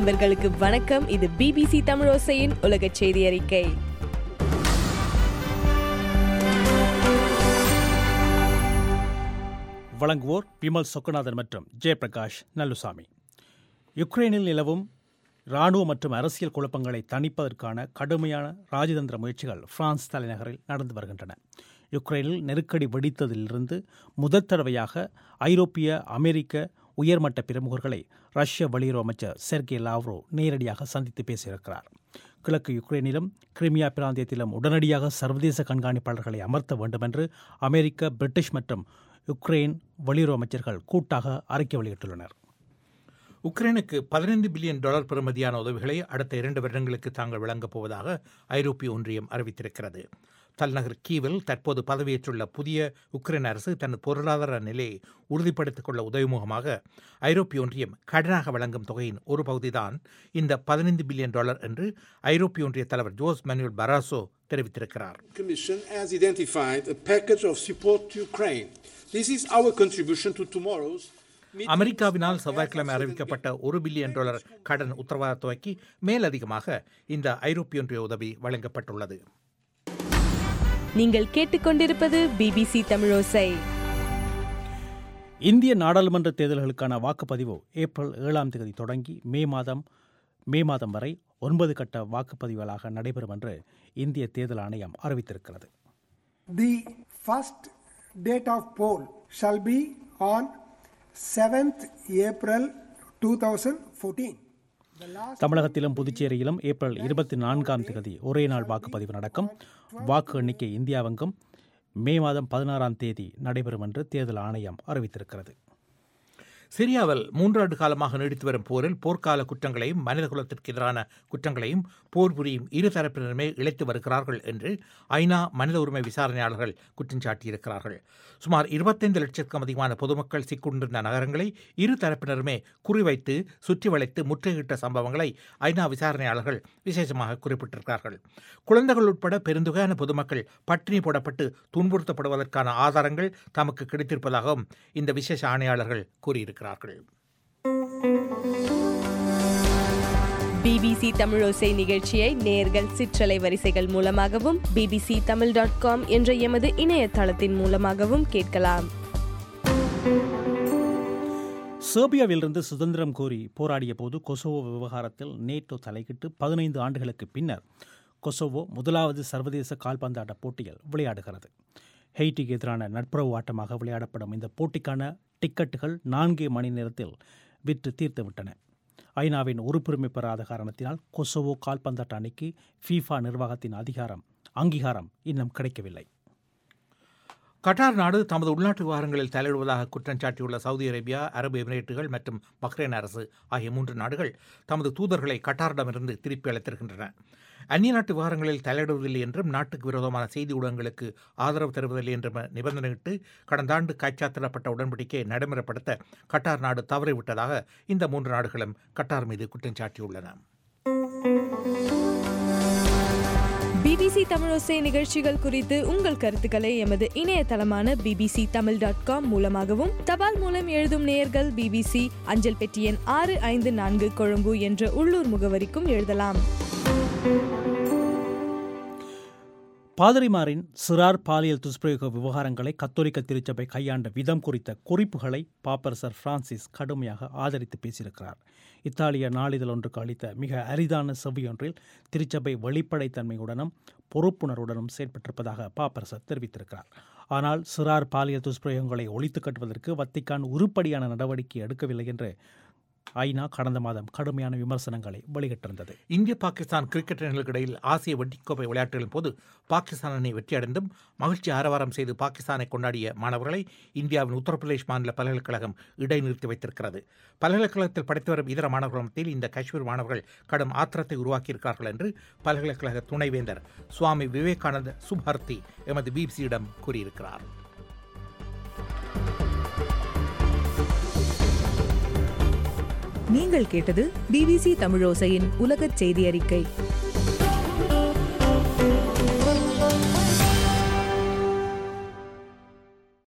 நண்பர்களுக்கு வணக்கம் இது பிபிசி தமிழோசையின் உலக செய்தி அறிக்கை வழங்குவோர் விமல் சொக்கநாதன் மற்றும் ஜெயபிரகாஷ் நல்லுசாமி யுக்ரைனில் நிலவும் இராணுவ மற்றும் அரசியல் குழப்பங்களை தணிப்பதற்கான கடுமையான ராஜதந்திர முயற்சிகள் பிரான்ஸ் தலைநகரில் நடந்து வருகின்றன யுக்ரைனில் நெருக்கடி வெடித்ததிலிருந்து முதற் தடவையாக ஐரோப்பிய அமெரிக்க உயர்மட்ட பிரமுகர்களை ரஷ்ய வெளியுறவு அமைச்சர் செர்கே லாவ்ரோ நேரடியாக சந்தித்து பேசியிருக்கிறார் கிழக்கு யுக்ரைனிலும் கிரிமியா பிராந்தியத்திலும் உடனடியாக சர்வதேச கண்காணிப்பாளர்களை அமர்த்த வேண்டும் என்று அமெரிக்க பிரிட்டிஷ் மற்றும் யுக்ரைன் வெளியுறவு அமைச்சர்கள் கூட்டாக அறிக்கை வெளியிட்டுள்ளனர் உக்ரைனுக்கு பதினைந்து பில்லியன் டாலர் பெறுமதியான உதவிகளை அடுத்த இரண்டு வருடங்களுக்கு தாங்கள் வழங்கப் போவதாக ஐரோப்பிய ஒன்றியம் அறிவித்திருக்கிறது தலைநகர் கீவில் தற்போது பதவியேற்றுள்ள புதிய உக்ரைன் அரசு தனது பொருளாதார நிலையை உறுதிப்படுத்திக் கொள்ள உதவிமுகமாக ஐரோப்பிய ஒன்றியம் கடனாக வழங்கும் தொகையின் ஒரு பகுதிதான் இந்த பதினைந்து பில்லியன் டாலர் என்று ஐரோப்பிய ஒன்றிய தலைவர் ஜோஸ் மேனுவல் பராசோ தெரிவித்திருக்கிறார் Commission has identified a package of support to Ukraine. This is our contribution to tomorrow's meeting. அமெரிக்காவினால் செவ்வாய்க்கிழமை அறிவிக்கப்பட்ட ஒரு பில்லியன் டாலர் கடன் உத்தரவாத தொகைக்கு மேலதிகமாக இந்த ஐரோப்பிய ஒன்றிய உதவி வழங்கப்பட்டுள்ளது நீங்கள் கேட்டுக்கொண்டிருப்பது பிபிசி தமிழோசை இந்திய நாடாளுமன்ற தேர்தல்களுக்கான வாக்குப்பதிவு ஏப்ரல் ஏழாம் தேதி தொடங்கி மே மாதம் மே மாதம் வரை ஒன்பது கட்ட வாக்குப்பதிவுகளாக நடைபெறும் என்று இந்திய தேர்தல் ஆணையம் அறிவித்திருக்கிறது The first date of poll shall be on 7th April 2014. தமிழகத்திலும் புதுச்சேரியிலும் ஏப்ரல் இருபத்தி நான்காம் தேதி ஒரே நாள் வாக்குப்பதிவு நடக்கும் வாக்கு எண்ணிக்கை இந்தியாவெங்கும் மே மாதம் பதினாறாம் தேதி நடைபெறும் என்று தேர்தல் ஆணையம் அறிவித்திருக்கிறது சிரியாவில் மூன்றாண்டு காலமாக நீடித்து வரும் போரில் போர்க்கால குற்றங்களையும் மனித குலத்திற்கு எதிரான குற்றங்களையும் போர் புரியும் இரு தரப்பினருமே இழைத்து வருகிறார்கள் என்று ஐநா மனித உரிமை விசாரணையாளர்கள் குற்றம் சாட்டியிருக்கிறார்கள் சுமார் இருபத்தைந்து லட்சத்துக்கும் அதிகமான பொதுமக்கள் சிக்கொண்டிருந்த நகரங்களை இரு தரப்பினருமே குறிவைத்து சுற்றி வளைத்து முற்றுகையிட்ட சம்பவங்களை ஐநா விசாரணையாளர்கள் விசேஷமாக குறிப்பிட்டிருக்கிறார்கள் குழந்தைகள் உட்பட பெருந்தொகையான பொதுமக்கள் பட்டினி போடப்பட்டு துன்புறுத்தப்படுவதற்கான ஆதாரங்கள் தமக்கு கிடைத்திருப்பதாகவும் இந்த விசேஷ ஆணையாளர்கள் கூறியிருக்கிறார்கள் பிபிசி தமிழோசை நிகழ்ச்சியை நேர்கள் சிற்றலை வரிசைகள் மூலமாகவும் பிபிசி தமிழ் டாட் காம் என்ற எமது இணையதளத்தின் மூலமாகவும் கேட்கலாம் சேர்பியாவிலிருந்து சுதந்திரம் கோரி போராடிய போது கொசோவோ விவகாரத்தில் நேட்டோ தலையிட்டு பதினைந்து ஆண்டுகளுக்கு பின்னர் கொசோவோ முதலாவது சர்வதேச கால்பந்தாட்ட போட்டியில் விளையாடுகிறது ஹெய்ட்டிக்கு எதிரான நட்புறவு ஆட்டமாக விளையாடப்படும் இந்த போட்டிக்கான டிக்கெட்டுகள் நான்கே மணி நேரத்தில் விற்று தீர்த்துவிட்டன ஐநாவின் உறுப்புரிமை பெறாத காரணத்தினால் கொசோவோ கால்பந்தாட்ட அணிக்கு ஃபீஃபா நிர்வாகத்தின் அதிகாரம் அங்கீகாரம் இன்னும் கிடைக்கவில்லை கட்டார் நாடு தமது உள்நாட்டு விவகாரங்களில் தலையிடுவதாக குற்றம் சாட்டியுள்ள சவுதி அரேபியா அரபு எமிரேட்டுகள் மற்றும் பஹ்ரைன் அரசு ஆகிய மூன்று நாடுகள் தமது தூதர்களை கட்டாரிடமிருந்து திருப்பி அளித்திருக்கின்றன அந்நிய நாட்டு விவகாரங்களில் தலையிடுவதில்லை என்றும் நாட்டுக்கு விரோதமான செய்தி ஊடகங்களுக்கு ஆதரவு தருவதில்லை என்றும் நிபந்தனையிட்டு கடந்த ஆண்டு கைச்சாத்திடப்பட்ட உடன்படிக்கையை நடைமுறைப்படுத்த கட்டார் நாடு தவறிவிட்டதாக இந்த மூன்று நாடுகளும் கட்டார் மீது குற்றம் சாட்டியுள்ளன பிபிசி தமிழோசை நிகழ்ச்சிகள் குறித்து உங்கள் கருத்துக்களை எமது இணையதளமான பிபிசி தமிழ் டாட் காம் மூலமாகவும் தபால் மூலம் எழுதும் நேயர்கள் பிபிசி அஞ்சல் பெட்டி எண் ஆறு ஐந்து நான்கு கொழும்பு என்ற உள்ளூர் முகவரிக்கும் எழுதலாம் பாதிரிமாரின் சிறார் பாலியல் துஷ்பிரயோக விவகாரங்களை கத்தோலிக்க திருச்சபை கையாண்ட விதம் குறித்த குறிப்புகளை பாப்பரசர் பிரான்சிஸ் கடுமையாக ஆதரித்து பேசியிருக்கிறார் இத்தாலிய நாளிதழ் ஒன்றுக்கு அளித்த மிக அரிதான செவ்வியொன்றில் திருச்சபை வெளிப்படைத்தன்மையுடனும் பொறுப்புணர்வுடனும் செயல்பட்டிருப்பதாக பாப்பரசர் தெரிவித்திருக்கிறார் ஆனால் சிறார் பாலியல் துஷ்பிரயோகங்களை ஒழித்து கட்டுவதற்கு வத்திக்கான் உருப்படியான நடவடிக்கை எடுக்கவில்லை என்று ஐநா கடந்த மாதம் கடுமையான விமர்சனங்களை வெளியிட்டிருந்தது இந்திய பாகிஸ்தான் கிரிக்கெட் அணிகளுக்கு இடையில் ஆசிய வெட்டிக்கோப்பை விளையாட்டுகளின் போது பாகிஸ்தான் அணி வெற்றியடைந்தும் மகிழ்ச்சி ஆரவாரம் செய்து பாகிஸ்தானை கொண்டாடிய மாணவர்களை இந்தியாவின் உத்தரப்பிரதேஷ் மாநில பல்கலைக்கழகம் இடைநிறுத்தி வைத்திருக்கிறது பல்கலைக்கழகத்தில் படித்து வரும் இதர மாணவர்கள் மத்தியில் இந்த காஷ்மீர் மாணவர்கள் கடும் ஆத்திரத்தை உருவாக்கியிருக்கிறார்கள் என்று பல்கலைக்கழக துணைவேந்தர் சுவாமி விவேகானந்த சுபார்த்தி எமது பிபிசியிடம் கூறியிருக்கிறார் நீங்கள் கேட்டது பிபிசி தமிழோசையின் உலகச் செய்தி அறிக்கை